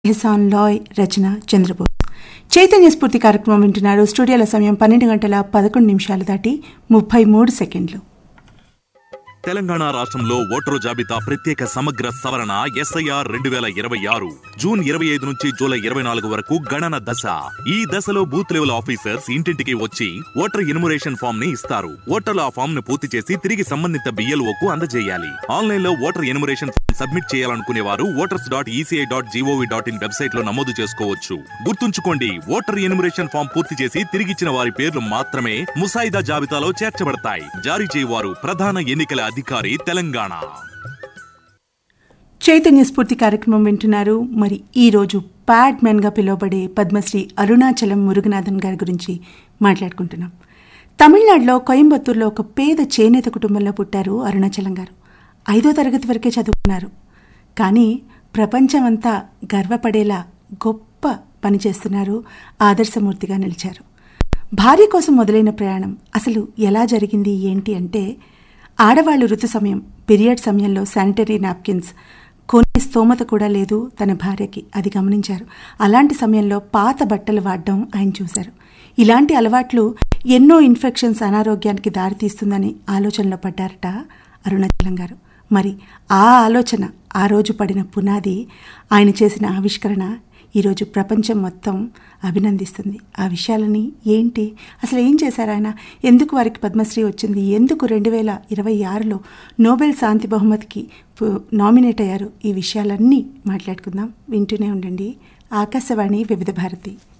ఎహసాన్ లాయ్ రచన చంద్రబోస్ చైతన్య స్ఫూర్తి కార్యక్రమం వింటున్నారు స్టూడియోల సమయం పన్నెండు గంటల పదకొండు నిమిషాలు దాటి ముప్పై మూడు సెకండ్లు తెలంగాణ రాష్ట్రంలో ఓటరు జాబితా ప్రత్యేక సమగ్ర సవరణ ఎస్ఐఆర్ రెండు వేల ఇరవై ఆరు జూన్ ఇరవై ఐదు నుంచి జూలై ఇరవై నాలుగు వరకు గణన దశ ఈ దశలో బూత్ లెవెల్ ఆఫీసర్స్ ఇంటింటికి వచ్చి ఓటర్ ఇన్మురేషన్ ఫామ్ ని ఇస్తారు ఓటర్లు ఆ ఫామ్ ను పూర్తి చేసి తిరిగి సంబంధిత బిఎల్ఓ కు అందజేయాలి ఆన్లైన్ లో ఓటర్ ఇన్మురేషన్ ఫామ్ సబ్మిట్ చేయాలనుకునే వారు voters dot ECI dot G O V dot in website లో నమోదు చేసుకోవచ్చు గుర్తుంచుకోండి ఓటర్ ఇన్మురేషన్ ఫామ్ పూర్తి చేసి తిరిగిచ్చిన వారి పేర్లు మాత్రమే ముసాయిదా జాబితాలో చేర్చబడతాయి జారీ చేయవారు ప్రధాన ఎన్నికల అధికారి తెలంగాణ చైతన్య స్ఫూర్తి కార్యక్రమం వింటున్నారు మరి ఈ రోజు ప్యాడ్ మ్యాన్గా పిలువబడే పద్మశ్రీ అరుణాచలం మురుగనాథన్ గారి గురించి మాట్లాడుకుంటున్నాం తమిళనాడులో కోయంబత్తూరులో ఒక పేద చేనేత కుటుంబంలో పుట్టారు అరుణాచలం గారు ఐదో తరగతి వరకే చదువుకున్నారు కానీ ప్రపంచమంతా గర్వపడేలా గొప్ప పని చేస్తున్నారు ఆదర్శమూర్తిగా నిలిచారు భార్య కోసం మొదలైన ప్రయాణం అసలు ఎలా జరిగింది ఏంటి అంటే ఆడవాళ్లు ఋతు సమయం పీరియడ్ సమయంలో శానిటరీ నాప్కిన్స్ కొనే స్తోమత కూడా లేదు తన భార్యకి అది గమనించారు అలాంటి సమయంలో పాత బట్టలు వాడడం ఆయన చూశారు ఇలాంటి అలవాట్లు ఎన్నో ఇన్ఫెక్షన్స్ అనారోగ్యానికి దారితీస్తుందని ఆలోచనలో పడ్డారట అరుణాచలం గారు మరి ఆ ఆలోచన ఆ రోజు పడిన పునాది ఆయన చేసిన ఆవిష్కరణ ఈరోజు ప్రపంచం మొత్తం అభినందిస్తుంది ఆ విషయాలని ఏంటి అసలు ఏం చేశారు ఆయన ఎందుకు వారికి పద్మశ్రీ వచ్చింది ఎందుకు రెండు వేల ఇరవై ఆరులో నోబెల్ శాంతి బహుమతికి నామినేట్ అయ్యారు ఈ విషయాలన్నీ మాట్లాడుకుందాం వింటూనే ఉండండి ఆకాశవాణి వివిధ భారతి